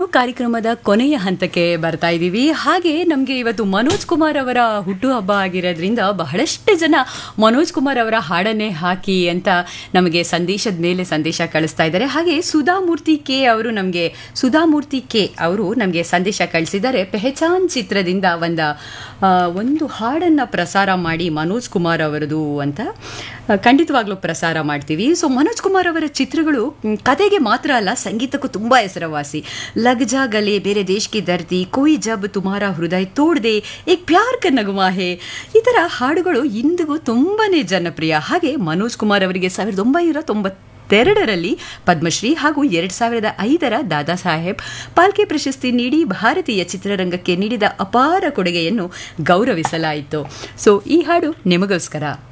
ಕಾರ್ಯಕ್ರಮದ ಕೊನೆಯ ಹಂತಕ್ಕೆ ಬರ್ತಾ ಇದ್ದೀವಿ ಹಾಗೆ ನಮಗೆ ಇವತ್ತು ಮನೋಜ್ ಕುಮಾರ್ ಅವರ ಹುಟ್ಟುಹಬ್ಬ ಆಗಿರೋದ್ರಿಂದ ಬಹಳಷ್ಟು ಜನ ಮನೋಜ್ ಕುಮಾರ್ ಅವರ ಹಾಡನ್ನೇ ಹಾಕಿ ಅಂತ ನಮಗೆ ಸಂದೇಶದ ಮೇಲೆ ಸಂದೇಶ ಕಳಿಸ್ತಾ ಇದ್ದಾರೆ ಹಾಗೆ ಸುಧಾಮೂರ್ತಿ ಕೆ ಅವರು ನಮಗೆ ಸುಧಾಮೂರ್ತಿ ಕೆ ಅವರು ನಮಗೆ ಸಂದೇಶ ಕಳಿಸಿದ್ದಾರೆ ಪೆಹಚಾನ್ ಚಿತ್ರದಿಂದ ಒಂದ ಆ, ಒಂದು ಹಾಡನ್ನು ಪ್ರಸಾರ ಮಾಡಿ ಮನೋಜ್ ಕುಮಾರ್ ಅವರದು ಅಂತ ಆ, ಖಂಡಿತವಾಗ್ಲೂ ಪ್ರಸಾರ ಮಾಡ್ತೀವಿ ಸೊ ಮನೋಜ್ ಕುಮಾರ್ ಅವರ ಚಿತ್ರಗಳು ಮ್, ಕತೆಗೆ ಮಾತ್ರ ಅಲ್ಲ ಸಂಗೀತಕ್ಕೂ ತುಂಬ ಹೆಸರುವಾಸಿ ಲಗ್ ಜಾ ಗಲೆ ಬೇರೆ ದೇಶ್ ಕಿ ದರ್ದಿ ಕೋಯಿ ಜಬ್ ತುಮಾರ ಹೃದಯ ತೋಡ್ದೆ ಏಕ್ ಪ್ಯಾರ್ ಕ ನಗುಮಾ ಹೇ ಈ ಥರ ಹಾಡುಗಳು ಇಂದಿಗೂ ತುಂಬಾನೇ ಜನಪ್ರಿಯ ಹಾಗೆ ಮನೋಜ್ ಕುಮಾರ್ ಅವರಿಗೆ ಸಾವಿರದ ಒಂಬೈನೂರ ತೊಂಬತ್ತೆರಡರಲ್ಲಿ ಪದ್ಮಶ್ರೀ ಹಾಗೂ ಎರಡ್ ಸಾವಿರದ ಐದರ ದಾದಾ ಸಾಹೇಬ್ ಪಾಲ್ಕೆ ಪ್ರಶಸ್ತಿ ನೀಡಿ ಭಾರತೀಯ ಚಿತ್ರರಂಗಕ್ಕೆ ನೀಡಿದ ಅಪಾರ ಕೊಡುಗೆಯನ್ನು ಗೌರವಿಸಲಾಯಿತು ಸೊ ಈ ಹಾಡು ನಿಮಗೋಸ್ಕರ